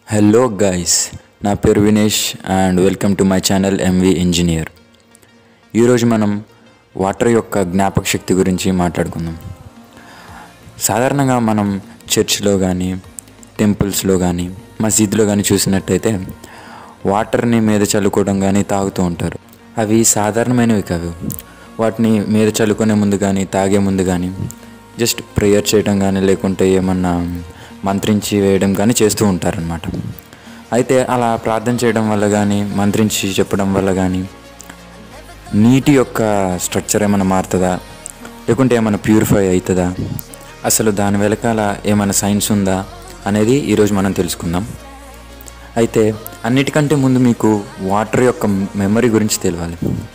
hello guys నా పేరు Vinesh and welcome to my channel M V engineer ఈరోజు మనం వాటర్ యొక్క జ్ఞాపక శక్తి గురించి మాట్లాడుకుందాం సాధారణంగా మనం చర్చ్లో కానీ టెంపుల్స్లో కానీ మసీదులో కానీ చూసినట్టయితే వాటర్ని మీద చల్లుకోవడం కానీ తాగుతూ ఉంటారు అవి సాధారణమైనవి కావు వాటిని మీద చల్లుకునే ముందు కానీ తాగే ముందు కానీ జస్ట్ ప్రేయర్ చేయడం కానీ లేకుంటే ఏమన్నా మంత్రించి వేయడం కానీ చేస్తూ ఉంటారనమాట అయితే అలా ప్రార్థన చేయడం వల్ల కానీ మంత్రించి చెప్పడం వల్ల కానీ నీటి యొక్క స్ట్రక్చర్ ఏమైనా మారుతుందా లేకుంటే ఏమైనా ప్యూరిఫై అవుతుందా అసలు దాని వెనకాల ఏమైనా సైన్స్ ఉందా అనేది ఈరోజు మనం తెలుసుకుందాం అయితే అన్నిటికంటే ముందు మీకు వాటర్ యొక్క మెమరీ గురించి తెలియాలి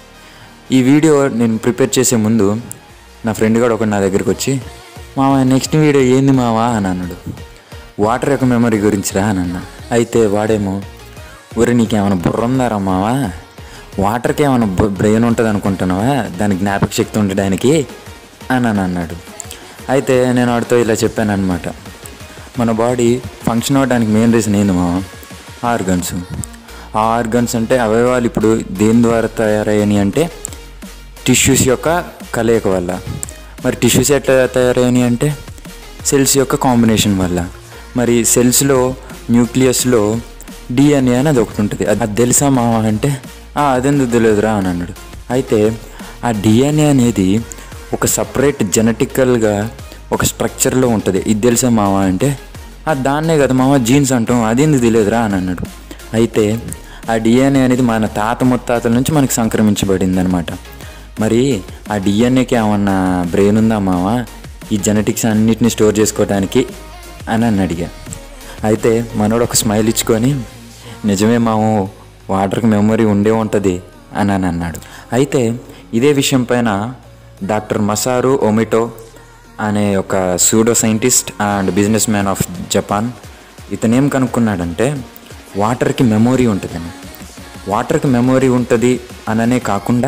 ఈ వీడియో నేను ప్రిపేర్ చేసే ముందు నా ఫ్రెండ్ కూడా ఒకటి నా దగ్గరికి వచ్చి మామ నెక్స్ట్ వీడియో ఏంది మావా అని అన్నాడు వాటర్ యొక్క మెమరీ గురించి రా అని అన్న అయితే వాడేమో ఊరి నీకేమైనా బుర్ర ఉందారా మావా వాటర్కి ఏమైనా బ్రెయిన్ ఉంటుంది అనుకుంటున్నావా దాని జ్ఞాపక శక్తి ఉండడానికి అని అని అన్నాడు అయితే నేను వాడితో ఇలా చెప్పాను అనమాట మన బాడీ ఫంక్షన్ అవ్వడానికి మెయిన్ రీజన్ ఏంది మామ ఆర్గన్స్ ఆ ఆర్గన్స్ అంటే అవయవాలు ఇప్పుడు దేని ద్వారా తయారయ్యాయి అంటే టిష్యూస్ యొక్క కలయిక వల్ల మరి టిష్యూస్ ఎట్లా తయారయ్యాయి అంటే సెల్స్ యొక్క కాంబినేషన్ వల్ల మరి సెల్స్లో న్యూక్లియస్లో డిఎన్ఏ అనేది ఒకటి ఉంటుంది అది అది తెలుసా మావా అంటే "ఆ, అదెందుకు తెలియదురా అని అన్నాడు అయితే ఆ డిఎన్ఏ అనేది ఒక సపరేట్ జెనెటికల్గా ఒక స్ట్రక్చర్లో ఉంటుంది ఇది తెలుసా మావా అంటే "ఆ, దాన్నే కదా మావా జీన్స్ అంటాం అదెందుకు తెలియదురా అని అన్నాడు అయితే ఆ డిఎన్ఏ అనేది మన తాత ముత్తాతల నుంచి మనకి సంక్రమించబడింది అనమాట మరి ఆ డిఎన్ఏకి ఏమన్నా బ్రెయిన్ ఉందా మావా ఈ జెనెటిక్స్ అన్నిటిని స్టోర్ చేసుకోవడానికి అని నన్ను అడిగా అయితే మనోడు ఒక స్మైల్ ఇచ్చుకొని నిజమే మాము వాటర్కి మెమరీ ఉండే ఉంటుంది అని అని అన్నాడు అయితే ఇదే విషయం పైన డాక్టర్ మసారు ఒమిటో అనే ఒక pseudo scientist and businessman of Japan ఇతను ఏం కనుక్కున్నాడంటే వాటర్కి మెమొరీ ఉంటుందని వాటర్కి మెమొరీ ఉంటుంది అననే కాకుండా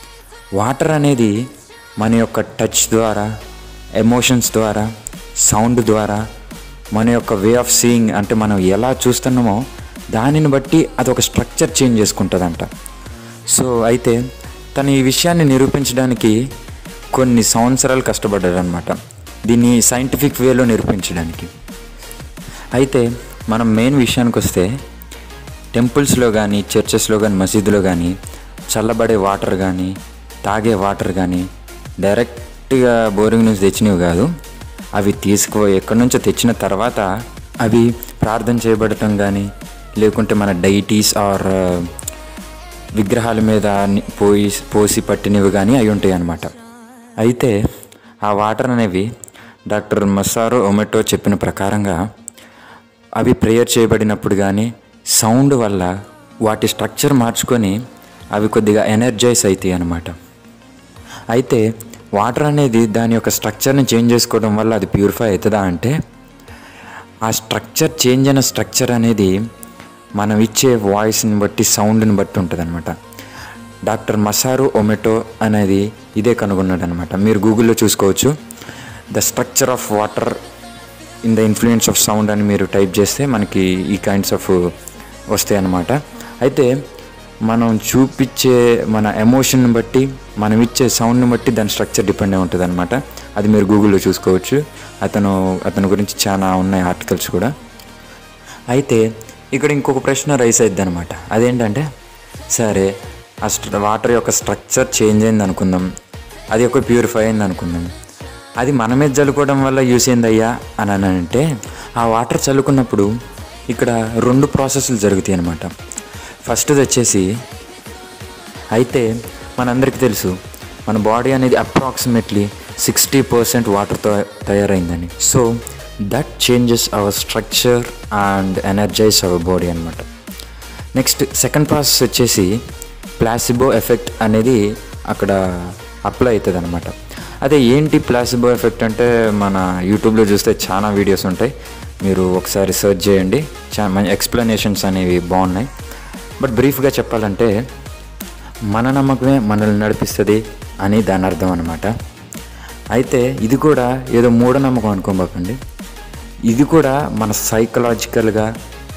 వాటర్ అనేది మన యొక్క టచ్ ద్వారా ఎమోషన్స్ ద్వారా సౌండ్ ద్వారా మన యొక్క వే ఆఫ్ సీయింగ్ అంటే మనం ఎలా చూస్తున్నామో దానిని బట్టి అది ఒక స్ట్రక్చర్ చేంజ్ చేసుకుంటుందంట సో అయితే తను ఈ విషయాన్ని నిరూపించడానికి కొన్ని సంవత్సరాలు కష్టపడ్డాడనమాట దీన్ని సైంటిఫిక్ వేలో నిరూపించడానికి అయితే మనం మెయిన్ విషయానికి వస్తే టెంపుల్స్లో కానీ చర్చెస్లో కానీ మసీదులో కానీ చల్లబడే వాటర్ కానీ తాగే వాటర్ కానీ డైరెక్ట్గా బోరింగ్ నుంచి తెచ్చినవి కాదు అవి తీసుకు ఎక్కడి నుంచో తెచ్చిన తర్వాత అవి ప్రార్థన చేయబడటం కానీ లేకుంటే మన డైటీస్ ఆర్ విగ్రహాల మీద ని- పోయి పోసి పట్టినవి కానీ అయి ఉంటాయి అన్నమాట అయితే ఆ వాటర్ అనేవి డాక్టర్ మసారో ఒమెటో చెప్పిన ప్రకారంగా అవి ప్రేయర్ చేయబడినప్పుడు కానీ సౌండ్ వల్ల వాటి స్ట్రక్చర్ మార్చుకొని అవి కొద్దిగా ఎనర్జైజ్ అవుతాయి అన్నమాట అయితే వాటర్ అనేది దాని యొక్క స్ట్రక్చర్ని చేంజ్ చేసుకోవడం వల్ల అది ప్యూరిఫై అవుతుందా అంటే ఆ స్ట్రక్చర్ చేంజ్ అయిన స్ట్రక్చర్ అనేది మనం ఇచ్చే వాయిస్ని బట్టి సౌండ్ని బట్టి ఉంటుంది అనమాట డాక్టర్ మసారు ఒమెటో అనేది ఇదే కనుగొన్నాడు అనమాట మీరు గూగుల్లో చూసుకోవచ్చు the structure of water in the influence of sound అని మీరు టైప్ చేస్తే మనకి ఈ కైండ్స్ ఆఫ్ వస్తాయి అన్నమాట అయితే మనం చూపించే మన ఎమోషన్ బట్టి మనం ఇచ్చే సౌండ్ని బట్టి దాని స్ట్రక్చర్ డిపెండ్ అయి ఉంటుంది అనమాట అది మీరు గూగుల్లో చూసుకోవచ్చు అతను అతని గురించి చాలా ఉన్నాయి ఆర్టికల్స్ కూడా అయితే ఇక్కడ ఇంకొక ప్రశ్న రైస్ అయింది అనమాట అదేంటంటే సరే ఆ స్ట్ర వాటర్ యొక్క స్ట్రక్చర్ చేంజ్ అయింది అనుకుందాం అది ఒక ప్యూరిఫై అయింది అనుకుందాం అది మన మీద చల్లుకోవడం వల్ల యూస్ అయిందయ్యా అని అని అంటే ఆ వాటర్ చల్లుకున్నప్పుడు ఇక్కడ రెండు ప్రాసెస్లు జరుగుతాయి అనమాట ఫస్ట్ది వచ్చేసి అయితే మనందరికీ తెలుసు మన బాడీ అనేది అప్రాక్సిమేట్లీ సిక్స్టీ పర్సెంట్ వాటర్తో తయారైందని so that changes our structure and energize our body అనమాట నెక్స్ట్ సెకండ్ ప్రాసెస్ వచ్చేసి ప్లాసిబో ఎఫెక్ట్ అనేది అక్కడ అప్లై అవుతుంది అనమాట అదే ఏంటి ప్లాసిబో ఎఫెక్ట్ అంటే మన యూట్యూబ్లో చూస్తే చాలా వీడియోస్ ఉంటాయి మీరు ఒకసారి సెర్చ్ చేయండి చాలా మంచి ఎక్స్ప్లెనేషన్స్ అనేవి బాగున్నాయి బట్ బ్రీఫ్గా చెప్పాలంటే మన నమ్మకమే మనల్ని నడిపిస్తుంది అని దాని అర్థం అనమాట అయితే ఇది కూడా ఏదో మూఢనమ్మకం అనుకోబాకండి ఇది కూడా మన సైకలాజికల్గా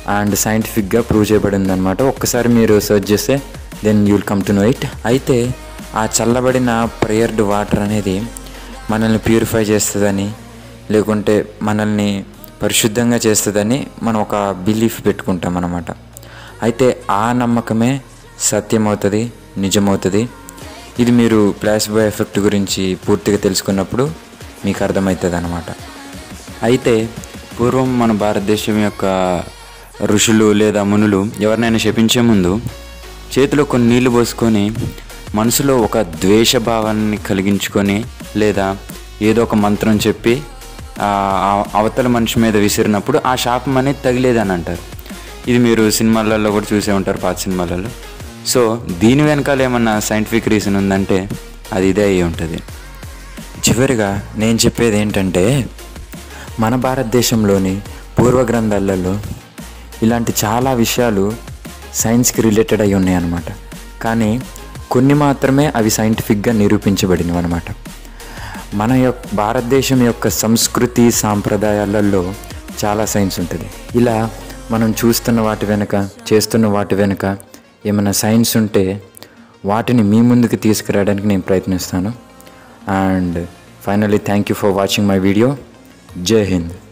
అండ్ సైంటిఫిక్గా ప్రూవ్ చేయబడింది అనమాట ఒక్కసారి మీరు సెర్చ్ చేస్తే then you will come to know it అయితే ఆ చల్లబడిన ప్రేయర్డ్ వాటర్ అనేది మనల్ని ప్యూరిఫై చేస్తుందని లేకుంటే మనల్ని పరిశుద్ధంగా చేస్తుందని మనం ఒక బిలీఫ్ పెట్టుకుంటాం అన్నమాట అయితే ఆ నమ్మకమే సత్యమవుతుంది నిజమవుతుంది ఇది మీరు ప్లాసిబో ఎఫెక్ట్ గురించి పూర్తిగా తెలుసుకున్నప్పుడు మీకు అర్థమవుతుంది అనమాట అయితే పూర్వం మన భారతదేశం యొక్క ఋషులు లేదా మునులు ఎవరినైనా శపించే ముందు చేతిలో కొన్ని నీళ్లు పోసుకొని మనసులో ఒక ద్వేష భావాన్ని కలిగించుకొని లేదా ఏదో ఒక మంత్రం చెప్పి ఆ ఆ- అవతల మనిషి మీద విసిరినప్పుడు ఆ శాపం అనేది తగిలేదని అంటారు ఇది మీరు సినిమాలలో కూడా చూసే ఉంటారు పాత సినిమాలలో సో దీని వెనకాల ఏమన్నా సైంటిఫిక్ రీజన్ ఉందంటే అది ఇదే అయి ఉంటుంది చివరిగా నేను చెప్పేది ఏంటంటే మన భారతదేశంలోని పూర్వ గ్రంథాలలో ఇలాంటి చాలా విషయాలు సైన్స్కి రిలేటెడ్ అయి ఉన్నాయి అన్నమాట కానీ కొన్ని మాత్రమే అవి సైంటిఫిక్గా నిరూపించబడినవి అనమాట మన యొక్క భారతదేశం యొక్క సంస్కృతి సాంప్రదాయాలలో చాలా సైన్స్ ఉంటుంది ఇలా మనం చూస్తున్న వాటి వెనుక చేస్తున్న వాటి వెనుక ఏమైనా సైన్స్ ఉంటే వాటిని మీ ముందుకు తీసుకురావడానికి నేను ప్రయత్నిస్తాను and finally thank you for watching my video Jai Hind